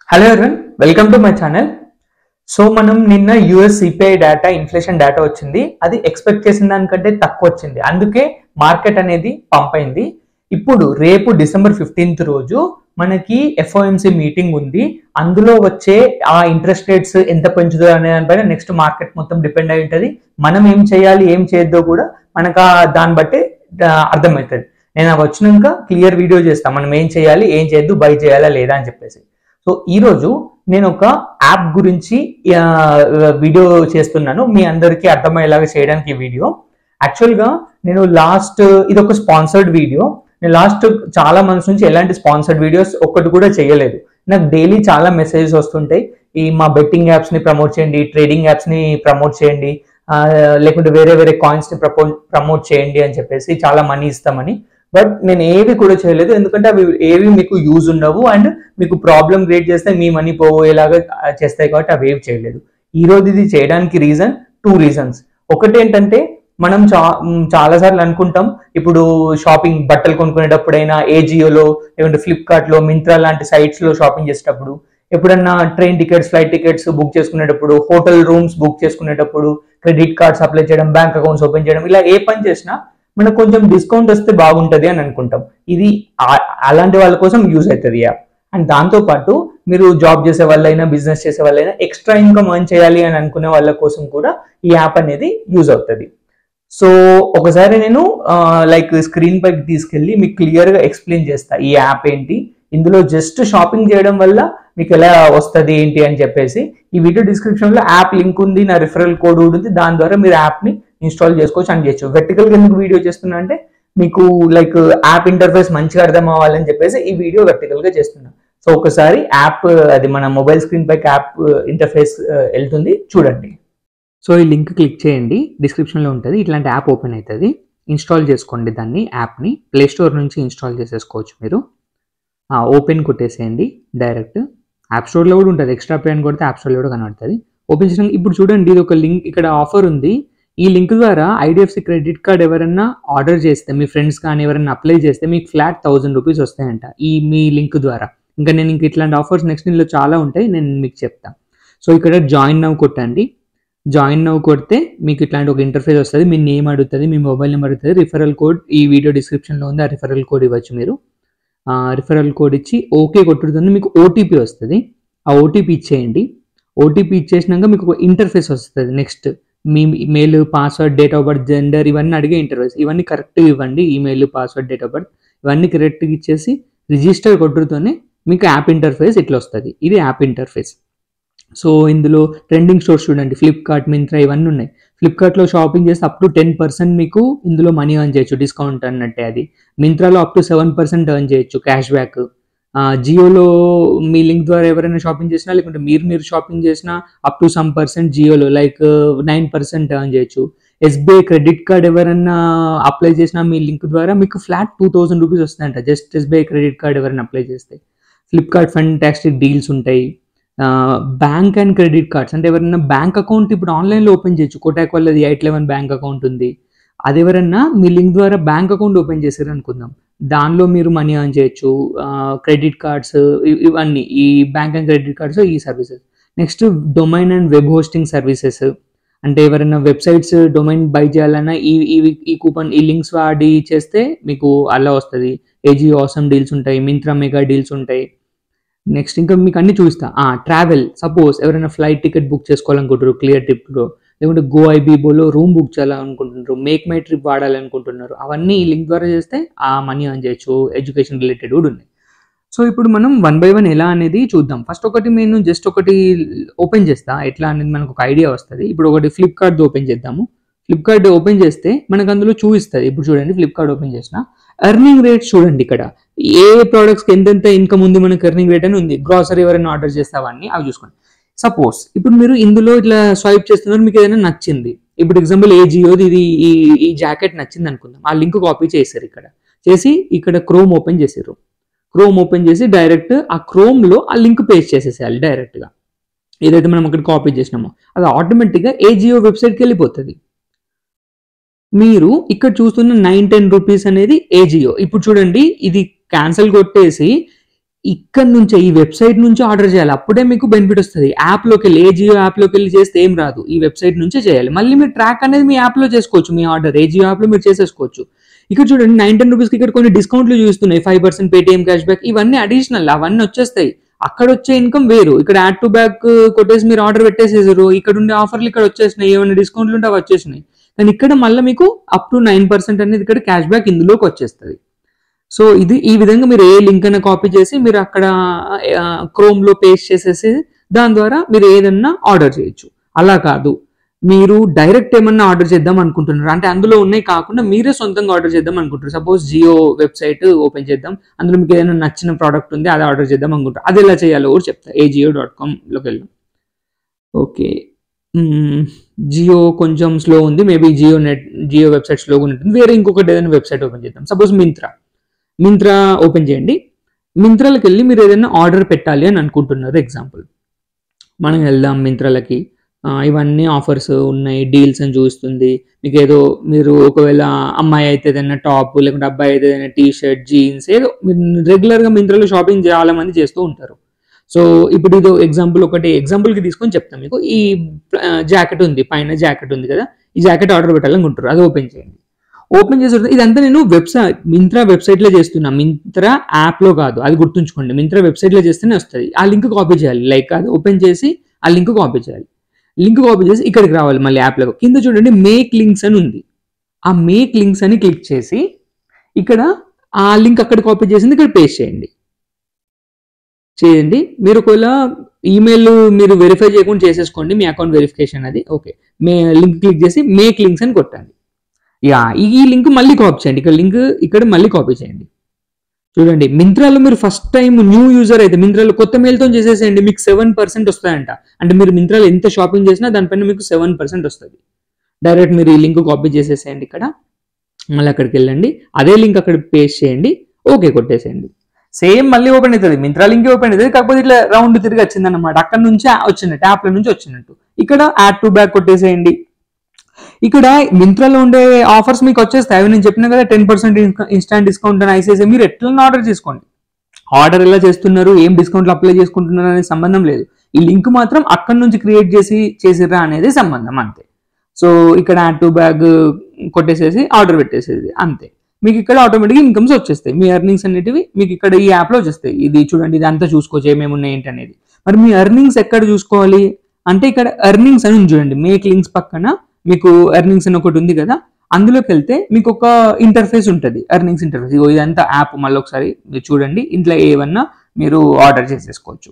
hello everyone welcome to my channel so మనం నిన్న US CPI data inflation data వచ్చింది అది ఎక్స్పెక్ట్ చేసిన దానికంటే తక్కువ వచ్చింది అందుకే మార్కెట్ అనేది పంప్ అయింది ఇప్పుడు రేపు డిసెంబర్ ఫిఫ్టీన్త్ రోజు మనకి ఎఫ్ఓఎంసి మీటింగ్ ఉంది అందులో వచ్చే ఆ ఇంట్రెస్ట్ రేట్స్ ఎంత పెంచుదో అనే దానిపైన నెక్స్ట్ మార్కెట్ మొత్తం డిపెండ్ అయి ఉంటుంది మనం ఏం చేయాలి ఏం చేయొద్దో కూడా మనకు ఆ దాన్ని బట్టి ఆ, అర్థమవుతుంది నేను అవి వచ్చినాక క్లియర్ వీడియో చేస్తాను మనం ఏం చేయాలి ఏం చేయొద్దు బై చేయాలా లేదా అని చెప్పేసి సో ఈ రోజు నేను ఒక యాప్ గురించి ఆ, వీడియో చేస్తున్నాను మీ అందరికీ అర్థమయ్యేలాగా చేయడానికి ఈ వీడియో యాక్చువల్గా నేను లాస్ట్ ఇది ఒక స్పాన్సర్డ్ వీడియో నేను లాస్ట్ చాలా మంత్స్ నుంచి ఎలాంటి స్పాన్సర్డ్ వీడియోస్ ఒక్కటి కూడా చేయలేదు నాకు డైలీ చాలా మెసేజెస్ వస్తుంటాయి ఈ మా బెట్టింగ్ యాప్స్ ని ప్రమోట్ చేయండి ట్రేడింగ్ యాప్స్ ని ప్రమోట్ చేయండి ఆ, లేకుంటే వేరే వేరే కాయిన్స్ ని ప్రపో ప్రమోట్ చేయండి అని చెప్పేసి చాలా మనీ ఇస్తామని బట్ నేను ఏవి కూడా చేయలేదు ఎందుకంటే అవి ఏవి మీకు యూజ్ ఉండవు అండ్ మీకు ప్రాబ్లం క్రియేట్ చేస్తే మీ మనీ పోయేలాగా ఆ, చేస్తాయి కాబట్టి అవి ఏవి చేయలేదు ఈ రోజు ఇది చేయడానికి రీజన్ టూ రీజన్స్ ఒకటి ఏంటంటే మనం చా మ్, చాలా సార్లు అనుకుంటాం ఇప్పుడు షాపింగ్ బట్టలు కొనుక్కునేటప్పుడైనా ఏజియోలో లేకుంటే ఫ్లిప్కార్ట్ లో మింత్రా లాంటి sites లో షాపింగ్ చేసేటప్పుడు ఎప్పుడన్నా train tickets flight tickets book చేసుకునేటప్పుడు హోటల్ రూమ్స్ బుక్ చేసుకునేటప్పుడు క్రెడిట్ కార్డ్స్ అప్లై చేయడం బ్యాంక్ అకౌంట్స్ ఓపెన్ చేయడం ఇలా ఏ పని చేసినా మనకు కొంచెం డిస్కౌంట్ వస్తే బాగుంటది అని అనుకుంటాం ఇది ఆ- అలాంటి వాళ్ళ కోసం యూజ్ అవుతుంది యాప్ అండ్ దాంతో పాటు మీరు జాబ్ చేసే వాళ్ళైనా బిజినెస్ చేసే వాళ్ళైనా ఎక్స్ట్రా ఇన్కమ్ ఎర్న్ చేయాలి అని అనుకునే వాళ్ళ కోసం కూడా ఈ యాప్ అనేది యూజ్ అవుతుంది సో ఒకసారి నేను లైక్ స్క్రీన్ పైకి తీసుకెళ్ళి మీకు క్లియర్ గా ఎక్స్ప్లెయిన్ చేస్తా ఈ యాప్ ఏంటి ఇందులో జస్ట్ షాపింగ్ చేయడం వల్ల మీకు ఎలా వస్తుంది ఏంటి అని చెప్పేసి ఈ వీడియో డిస్క్రిప్షన్ లో యాప్ లింక్ ఉంది నా రిఫరల్ కోడ్ కూడా ఉంది దాని ద్వారా మీరు యాప్ ని ఇన్స్టాల్ చేసుకోవచ్చు అని చేయొచ్చు వెర్టికల్ గా ఎందుకు వీడియో చేస్తున్నా అంటే మీకు లైక్ యాప్ ఇంటర్ఫేస్ మంచిగా అర్థం అవ్వాలని చెప్పేసి ఈ వీడియో వెర్టికల్ గా చేస్తున్నా సో ఒకసారి యాప్ అది మన మొబైల్ స్క్రీన్ పైకి యాప్ ఇంటర్ఫేస్ వెళ్తుంది చూడండి సో ఈ లింక్ క్లిక్ చేయండి డిస్క్రిప్షన్లో ఉంటుంది ఇట్లాంటి యాప్ ఓపెన్ అవుతుంది ఇన్స్టాల్ చేసుకోండి దాన్ని యాప్ని ప్లే స్టోర్ నుంచి ఇన్స్టాల్ చేసేసుకోవచ్చు మీరు ఓపెన్ కొట్టేసేయండి డైరెక్ట్ యాప్ స్టోర్లో కూడా ఉంటుంది ఎక్స్ట్రా పే అని కొడితే యాప్ స్టోర్లో కూడా కనబడుతుంది ఓపెన్ చేసిన ఇప్పుడు చూడండి ఇది ఒక లింక్ ఇక్కడ ఆఫర్ ఉంది ఈ లింక్ ద్వారా ఐడిఎఫ్సి క్రెడిట్ కార్డ్ ఎవరైనా ఆర్డర్ చేస్తే మీ ఫ్రెండ్స్ కానీ ఎవరైనా అప్లై చేస్తే మీకు ఫ్లాట్ థౌసండ్ రూపీస్ వస్తాయంట ఈ మీ లింక్ ద్వారా ఇంకా నేను ఇంక ఇట్లాంటి ఆఫర్స్ నెక్స్ట్ ఇందులో చాలా ఉంటాయి నేను మీకు చెప్తాను సో ఇక్కడ జాయిన్ నవ్ కొట్టండి జాయిన్ నవ్ కొడితే మీకు ఇట్లాంటి ఒక ఇంటర్ఫేస్ వస్తుంది మీ నేమ్ అడుగుతుంది మీ మొబైల్ నెంబర్ అడుగుతుంది రిఫరల్ కోడ్ ఈ వీడియో డిస్క్రిప్షన్లో ఉంది ఆ రిఫరల్ కోడ్ ఇవ్వచ్చు మీరు రిఫరల్ కోడ్ ఇచ్చి ఓకే కొట్టుతుంది మీకు ఓటీపీ వస్తుంది ఆ ఓటీపీ ఇచ్చేయండి ఓటీపీ ఇచ్చేసినాక మీకు ఒక ఇంటర్ఫేస్ వస్తుంది నెక్స్ట్ మీ email password date of birth gender ఇవన్నీ అడిగే ఇంటర్ఫేస్ ఇవన్నీ కరెక్ట్గా ఇవ్వండి email password date of birth ఇవన్నీ కరెక్ట్గా ఇచ్చేసి రిజిస్టర్ కొట్టుతూనే మీకు యాప్ ఇంటర్ఫేస్ ఇట్లా వస్తుంది ఇది యాప్ ఇంటర్ఫేస్ సో ఇందులో ట్రెండింగ్ స్టోర్స్ చూడండి ఫ్లిప్కార్ట్ మింత్రా ఇవన్నీ ఉన్నాయి ఫ్లిప్కార్ట్లో షాపింగ్ చేస్తే అప్ టు టెన్ పర్సెంట్ మీకు ఇందులో మనీ ఎర్న్ చేయొచ్చు డిస్కౌంట్ అన్నట్టే అది మింత్రాలో up to seven percent earn చేయొచ్చు క్యాష్ బ్యాక్ జియోలో మీ లింక్ ద్వారా ఎవరైనా షాపింగ్ చేసినా లేకుంటే మీరు మీరు షాపింగ్ చేసినా అప్ టు సమ్ పర్సెంట్ జియోలో లైక్ నైన్ పర్సెంట్ ఎర్న్ చేయొచ్చు ఎస్బీఐ క్రెడిట్ కార్డ్ ఎవరైనా అప్లై చేసినా మీ లింక్ ద్వారా మీకు ఫ్లాట్ టూ థౌసండ్ రూపీస్ వస్తాయంట జస్ట్ ఎస్బీఐ క్రెడిట్ కార్డ్ ఎవరైనా అప్లై చేస్తే ఫ్లిప్కార్ట్ ఫంటాస్టిక్ డీల్స్ ఉంటాయి బ్యాంక్ అండ్ క్రెడిట్ కార్డ్స్ అంటే ఎవరైనా బ్యాంక్ అకౌంట్ ఇప్పుడు ఆన్లైన్లో ఓపెన్ చేయొచ్చు కోటాక్ వాళ్ళది ఎయిట్ లెవెన్ బ్యాంక్ అకౌంట్ ఉంది అది ఎవరైనా మీ లింక్ ద్వారా బ్యాంక్ అకౌంట్ ఓపెన్ చేశారు అనుకుందాం దానిలో మీరు మనీ ఆన్ చేయొచ్చు క్రెడిట్ కార్డ్స్ ఇవన్నీ ఈ బ్యాంక్ అండ్ క్రెడిట్ కార్డ్స్ ఈ services next domain and web hosting services అంటే ఎవరైనా వెబ్సైట్స్ డొమైన్ బై చేయాలన్నా ఈ ఈ ఈ కూపన్ ఈ లింక్స్ వాడి చేస్తే మీకు అలా వస్తుంది ఏజీ ఆసమ్ డీల్స్ ఉంటాయి మింత్రా మెగా డీల్స్ ఉంటాయి నెక్స్ట్ ఇంకా మీకు అన్ని చూపిస్తా ట్రావెల్ సపోజ్ ఎవరైనా ఫ్లైట్ టికెట్ బుక్ చేసుకోవాలనుకుంటారు క్లియర్ ట్రిప్లో లేకుంటే గో ఐబీబోలో రూమ్ బుక్ చేయాలనుకుంటున్నారు మేక్ మై ట్రిప్ వాడాలనుకుంటున్నారు అవన్నీ ఈ లింక్ ద్వారా చేస్తే ఆ మనీ ఆన్ చేయొచ్చు ఎడ్యుకేషన్ రిలేటెడ్ కూడా ఉన్నాయి సో ఇప్పుడు మనం వన్ బై వన్ ఎలా అనేది చూద్దాం ఫస్ట్ ఒకటి నేను జస్ట్ ఒకటి ఓపెన్ చేస్తా ఎట్లా అనేది మనకు ఒక ఐడియా వస్తుంది ఇప్పుడు ఒకటి ఫ్లిప్కార్ట్ ఓపెన్ చేద్దాము ఫ్లిప్కార్ట్ ఓపెన్ చేస్తే మనకు అందులో చూపిస్తుంది ఇప్పుడు చూడండి ఫ్లిప్కార్ట్ ఓపెన్ చేసిన ఎర్నింగ్ రేట్స్ చూడండి ఇక్కడ ఏ ప్రోడక్ట్స్కి ఎంతెంత ఇన్కమ్ ఉంది మనకి ఎర్నింగ్ రేట్ అని ఉంది గ్రాసరీ ఎవరైనా ఆర్డర్ చేస్తే అవన్నీ అవి చూసుకోండి సపోజ్ ఇప్పుడు మీరు ఇందులో ఇట్లా స్వైప్ చేస్తున్నారు మీకు ఏదైనా నచ్చింది ఇప్పుడు ఎగ్జాంపుల్ ఏ జియోది ఇది ఈ ఈ జాకెట్ నచ్చింది అనుకుందాం ఆ లింక్ కాపీ చేశారు ఇక్కడ చేసి ఇక్కడ క్రోమ్ ఓపెన్ చేసారు క్రోమ్ ఓపెన్ చేసి డైరెక్ట్ ఆ క్రోమ్లో ఆ లింక్ పేస్ట్ చేసేసేయాలి డైరెక్ట్గా ఏదైతే మనం అక్కడ కాపీ చేసినామో అది ఆటోమేటిక్గా ఏ జియో వెబ్సైట్కి వెళ్ళిపోతుంది మీరు ఇక్కడ చూస్తున్న నైన్ టెన్ రూపీస్ అనేది ఏజియో ఇప్పుడు చూడండి ఇది క్యాన్సిల్ కొట్టేసి ఇక్కడ నుంచే ఈ వెబ్సైట్ నుంచి ఆర్డర్ చేయాలి అప్పుడే మీకు బెనిఫిట్ వస్తుంది యాప్లోకి వెళ్ళి ఏ జియో యాప్లోకి వెళ్ళి చేస్తే ఏం రాదు ఈ వెబ్సైట్ నుంచే చేయాలి మళ్ళీ మీరు ట్రాక్ అనేది మీ యాప్లో చేసుకోవచ్చు మీ ఆర్డర్ ఏ జియో యాప్లో మీరు చేసేసుకోవచ్చు ఇక్కడ చూడండి నైన్ టెన్ రూపీస్కి ఇక్కడ కొన్ని డిస్కౌంట్లు చూస్తున్నాయి five percent Paytm cash back ఇవన్నీ అడిషనల్ అవన్నీ వచ్చేస్తాయి అక్కడ వచ్చే ఇన్కమ్ వేరు ఇక్కడ యాడ్ టు బ్యాక్ కొట్టేసి మీరు ఆర్డర్ పెట్టేసేసారు ఇక్కడ ఉండే ఆఫర్లు ఇక్కడ వచ్చేసినాయి ఏమైనా డిస్కౌంట్లు ఉంటే అవి వచ్చేసినాయి కానీ ఇక్కడ మళ్ళీ మీకు అప్ టు నైన్ పర్సెంట్ అనేది ఇక్కడ క్యాష్ బ్యాక్ ఇందులోకి వచ్చేస్తుంది సో ఇది ఈ విధంగా మీరు ఏ లింక్ అయినా కాపీ చేసి మీరు అక్కడ క్రోమ్ లో పేస్ట్ చేసేసి దాని ద్వారా మీరు ఏదన్నా ఆర్డర్ చేయొచ్చు అలా కాదు మీరు డైరెక్ట్ ఏమన్నా ఆర్డర్ చేద్దాం అనుకుంటున్నారు అంటే అందులో ఉన్నాయి కాకుండా మీరే సొంతంగా ఆర్డర్ చేద్దాం అనుకుంటారు సపోజ్ జియో వెబ్సైట్ ఓపెన్ చేద్దాం అందులో మీకు ఏదైనా నచ్చిన ప్రోడక్ట్ ఉంది అది ఆర్డర్ చేద్దాం అనుకుంటారు అది ఎలా చేయాలో కూడా చెప్తా ఏ జియో డాట్ కామ్లోకి వెళ్దాం ఓకే జియో కొంచెం స్లో ఉంది maybe Jio net Jio website స్లోగా ఉంటుంది వేరే ఇంకొకటి ఏదైనా వెబ్సైట్ ఓపెన్ చేద్దాం సపోజ్ మింత్రా మింత్రా ఓపెన్ చేయండి మింత్రాలకు వెళ్ళి మీరు ఏదైనా ఆర్డర్ పెట్టాలి అని అనుకుంటున్నారు ఎగ్జాంపుల్ మనం వెళ్దాం మింత్రాలకి ఆ, ఇవన్నీ ఆఫర్స్ ఉన్నాయి డీల్స్ అని చూస్తుంది మీకు ఏదో మీరు ఒకవేళ అమ్మాయి అయితే ఏదైనా టాప్ లేకుంటే అబ్బాయి అయితే ఏదైనా టీ షర్ట్ జీన్స్ ఏదో మీరు రెగ్యులర్గా మింత్రాలో షాపింగ్ చాలా మంది చేస్తూ ఉంటారు సో ఇప్పుడు ఇది ఎగ్జాంపుల్ ఒకటి ఎగ్జాంపుల్కి తీసుకొని చెప్తాను మీకు ఈ జాకెట్ ఉంది పైన జాకెట్ ఉంది కదా ఈ జాకెట్ ఆర్డర్ పెట్టాలనుకుంటారు అది ఓపెన్ చేయండి ఓపెన్ చేసి తర్వాత ఇదంతా నేను వెబ్సైట్ మింత్రా వెబ్సైట్లో చేస్తున్నా మింత్రా యాప్లో కాదు అది గుర్తుంచుకోండి మింత్రా వెబ్సైట్లో చేస్తేనే వస్తుంది ఆ లింక్ కాపీ చేయాలి లైక్ అది ఓపెన్ చేసి ఆ లింక్ కాపీ చేయాలి లింక్ కాపీ చేసి ఇక్కడికి రావాలి మళ్ళీ యాప్లో కింద చూడండి మేక్ లింక్స్ అని ఉంది ఆ మేక్ లింక్స్ అని క్లిక్ చేసి ఇక్కడ ఆ లింక్ అక్కడ కాపీ చేసింది ఇక్కడ పేస్ట్ చేయండి చేయండి మీరు ఒకవేళ ఈమెయిల్ మీరు వెరిఫై చేయకుండా చేసేసుకోండి మీ అకౌంట్ వెరిఫికేషన్ అది ఓకే మే లింక్ క్లిక్ చేసి మేక్ లింక్స్ అని కొట్టండి యా ఈ ఈ లింక్ మళ్ళీ కాపీ చేయండి ఇక్కడ లింక్ ఇక్కడ మళ్ళీ కాపీ చేయండి చూడండి మింత్రాలో మీరు ఫస్ట్ టైం న్యూ యూజర్ అయితే మింత్రాలో కొత్త మెయిల్తో చేసేసేయండి మీకు సెవెన్ పర్సెంట్ వస్తాయంట అంటే మీరు మింత్రాలో ఎంత షాపింగ్ చేసినా దానిపైన మీకు సెవెన్ పర్సెంట్ వస్తుంది డైరెక్ట్ మీరు ఈ లింక్ కాపీ చేసేసేయండి ఇక్కడ మళ్ళీ అక్కడికి వెళ్ళండి అదే లింక్ అక్కడ పేస్ట్ చేయండి ఓకే కొట్టేసేయండి సేమ్ మళ్ళీ ఓపెన్ అవుతుంది మింత్రా లింక్ ఓపెన్ అవుతుంది కాకపోతే ఇట్లా రౌండ్ తిరిగి వచ్చింది అనమాట అక్కడ నుంచి వచ్చినట్టు యాప్ల నుంచి వచ్చినట్టు ఇక్కడ యాడ్ టు బ్యాక్ కొట్టేసేయండి ఇక్కడ మింత్రాలో ఉండే ఆఫర్స్ మీకు వచ్చేస్తాయి అవి నేను చెప్పిన కదా టెన్ పర్సెంట్ ఇన్స్టాంట్ డిస్కౌంట్ అని ఐసేసి మీరు ఎట్లా ఆర్డర్ చేసుకోండి ఆర్డర్ ఎలా చేస్తున్నారు ఏం డిస్కౌంట్లు అప్లై చేసుకుంటున్నారు అనే సంబంధం లేదు ఈ లింక్ మాత్రం అక్కడ నుంచి క్రియేట్ చేసి చేసిర్రా అనేది సంబంధం అంతే సో ఇక్కడ యాడ్ టు బ్యాగ్ కొట్టేసేసి ఆర్డర్ పెట్టేసేది అంతే మీకు ఇక్కడ ఆటోమేటిక్గా ఇన్కమ్స్ వచ్చేస్తాయి మీ ఎర్నింగ్స్ అనేటివి మీకు ఇక్కడ ఈ యాప్లో వచ్చేస్తాయి ఇది చూడండి ఇది అంతా చూసుకోవచ్చు ఏమేమి ఉన్నాయి ఏంటి అనేది మరి మీ ఎర్నింగ్స్ ఎక్కడ చూసుకోవాలి అంటే ఇక్కడ ఎర్నింగ్స్ అని ఉంది చూడండి మేక్ లింక్స్ పక్కన మీకు ఎర్నింగ్స్ అని ఒకటి ఉంది కదా అందులోకి వెళ్తే మీకు ఒక ఇంటర్ఫేస్ ఉంటుంది ఎర్నింగ్స్ ఇంటర్ఫేస్ ఇగో ఇదంతా యాప్ మళ్ళీ ఒకసారి మీరు చూడండి ఇంట్లో ఏవన్నా మీరు ఆర్డర్ చేసేసుకోవచ్చు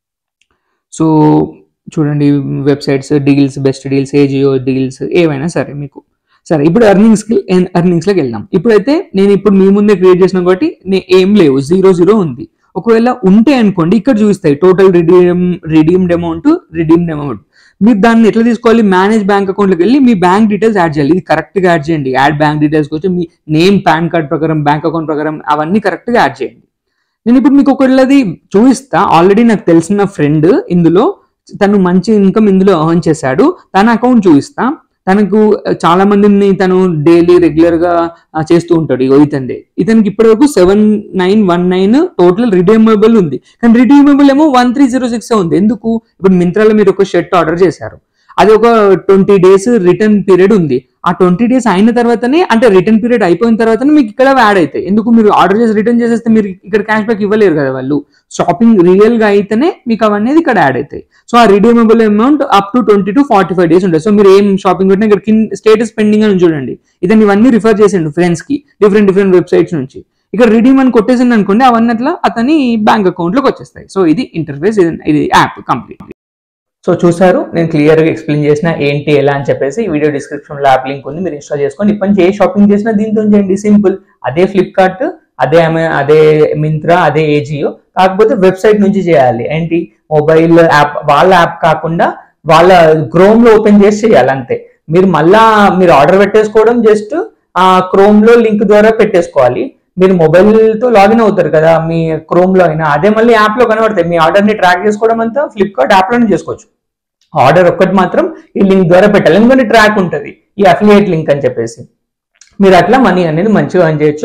సో చూడండి websites deals best deals AJIO deals ఏవైనా సరే మీకు సరే ఇప్పుడు ఎర్నింగ్స్కి ఎర్నింగ్స్లోకి వెళ్దాం ఇప్పుడైతే నేను ఇప్పుడు మీ ముందే క్రియేట్ చేసిన కాబట్టి నే- ఏం లేవు జీరో జీరో ఉంది ఒకవేళ ఉంటే అనుకోండి ఇక్కడ చూపిస్తాయి total redeem redeemed amount redeemed amount మీరు దాన్ని ఎట్లా తీసుకోవాలి మేనేజ్ బ్యాంక్ అకౌంట్లోకి వెళ్ళి మీ బ్యాంక్ డీటెయిల్స్ యాడ్ చేయాలి ఇది కరెక్ట్గా యాడ్ చేయండి యాడ్ బ్యాంక్ డీటెయిల్స్కి వచ్చి మీ నేమ్ పాన్ కార్డ్ ప్రకారం బ్యాంక్ అకౌంట్ ప్రకారం అవన్నీ కరెక్ట్గా యాడ్ చేయండి నేను ఇప్పుడు మీకు ఒకళ్ళది చూపిస్తా ఆల్రెడీ నాకు తెలిసిన ఫ్రెండ్ ఇందులో తను మంచి ఇన్కమ్ ఇందులో ఎర్న్ చేశాడు తన అకౌంట్ చూపిస్తా తనకు చాలా మందిని తను డైలీ రెగ్యులర్ గా ఆ, చేస్తూ ఉంటాడు ఇగో ఇతందే ఇతనికి ఇప్పటి వరకు seven nine one nine total redeemable ఉంది కానీ రిడీమబుల్ ఏమో వన్ త్రీ జీరో సిక్స్ ఉంది ఎందుకు ఇప్పుడు మింత్రాలో మీరు ఒక షర్ట్ ఆర్డర్ చేశారు అది ఒక ట్వంటీ డేస్ రిటర్న్ పీరియడ్ ఉంది ఆ ట్వంటీ డేస్ అయిన తర్వాతనే అంటే రిటర్న్ పీరియడ్ అయిపోయిన తర్వాతనే మీకు ఇక్కడ యాడ్ అవుతాయి ఎందుకు మీరు ఆర్డర్ చేసి రిటర్న్ చేసేస్తే మీరు ఇక్కడ క్యాష్ బ్యాక్ ఇవ్వలేరు కదా వాళ్ళు షాపింగ్ రియల్ గా అయితేనే మీకు అవన్నీ ఇక్కడ యాడ్ అవుతాయి సో ఆ redeemable amount up to twenty to forty five days ఉంటుంది సో మీరు ఏం షాపింగ్ పెట్టినా ఇక్కడ కింద స్టేటస్ పెండింగ్ అని చూడండి ఇదని ఇవన్నీ రిఫర్ చేసిండు ఫ్రెండ్స్ కి డిఫరెంట్ డిఫరెంట్ వెబ్సైట్స్ నుంచి ఇక్కడ రిడీమ్ అని కొట్టేసింది అనుకోండి అవన్నీ అట్లా అతని బ్యాంక్ అకౌంట్ లోకి వచ్చేస్తాయి సో ఇది ఇంటర్ఫేస్ ఇది యాప్ కంప్లీట్ సో చూసారు నేను క్లియర్ గా ఎక్స్ప్లెయిన్ చేసిన ఏంటి ఎలా అని చెప్పేసి వీడియో డిస్క్రిప్షన్ లో యాప్ లింక్ ఉంది మీరు ఇన్స్టాల్ చేసుకోండి ఇప్పటి నుంచి ఏ షాపింగ్ చేసినా దీంతో చేయండి సింపుల్ అదే ఫ్లిప్కార్ట్ అదే అమె- అదే మింత్రా అదే ఏజియో కాకపోతే వెబ్సైట్ నుంచి చేయాలి ఏంటి మొబైల్ యాప్ వాళ్ళ యాప్ కాకుండా వాళ్ళ క్రోమ్ లో ఓపెన్ చేసి చేయాలి అంతే మీరు మళ్ళా మీరు ఆర్డర్ పెట్టేసుకోవడం జస్ట్ ఆ క్రోమ్ లో లింక్ ద్వారా పెట్టేసుకోవాలి మీరు మొబైల్ తో లాగిన్ అవుతారు కదా మీ క్రోమ్ లో అయినా అదే మళ్ళీ యాప్ లో కనబడతాయి మీ ఆర్డర్ ని ట్రాక్ చేసుకోవడం అంతా ఫ్లిప్కార్ట్ యాప్ లోనే చేసుకోవచ్చు ఆర్డర్ ఒక్కటి మాత్రం ఈ లింక్ ద్వారా పెట్టాలి ఎందుకంటే ట్రాక్ ఉంటుంది ఈ అఫిలియేట్ లింక్ అని చెప్పేసి మీరు అట్లా మనీ అనేది మంచిగా earn చేయొచ్చు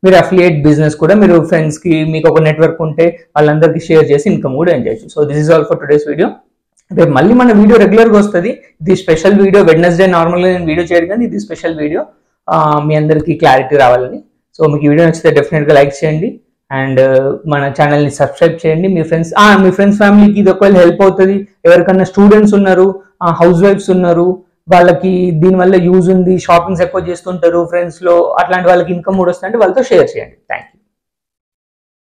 మీరు అఫిలియేట్ బిజినెస్ కూడా మీరు ఫ్రెండ్స్ కి మీకు ఒక నెట్వర్క్ ఉంటే వాళ్ళందరికీ షేర్ చేసి ఇన్కమ్ కూడా ఎర్న్ చేయొచ్చు so this is all for today's video రేపు మళ్ళీ మన వీడియో రెగ్యులర్ గా వస్తుంది ఇది స్పెషల్ వీడియో వెడ్నెస్డే నార్మల్ గా నేను వీడియో చేయను కానీ ఇది స్పెషల్ వీడియో మీ అందరికీ క్లారిటీ రావాలని సో మీకు ఈ వీడియో నచ్చితే డెఫినెట్ గా లైక్ చేయండి అండ్ మన ఛానల్ ని సబ్స్క్రైబ్ చేయండి మీ ఫ్రెండ్స్ మీ ఫ్రెండ్స్ ఫ్యామిలీకి ఇది ఒకవేళ హెల్ప్ అవుతుంది ఎవరికన్నా స్టూడెంట్స్ ఉన్నారు హౌస్ వైఫ్స్ ఉన్నారు వాళ్ళకి దీనివల్ల యూజ్ ఉంది షాపింగ్స్ ఎక్కువ చేస్తుంటారు ఫ్రెండ్స్ లో అట్లాంటి వాళ్ళకి ఇన్కమ్ కూడా వస్తుందంటే వాళ్ళతో షేర్ చేయండి థ్యాంక్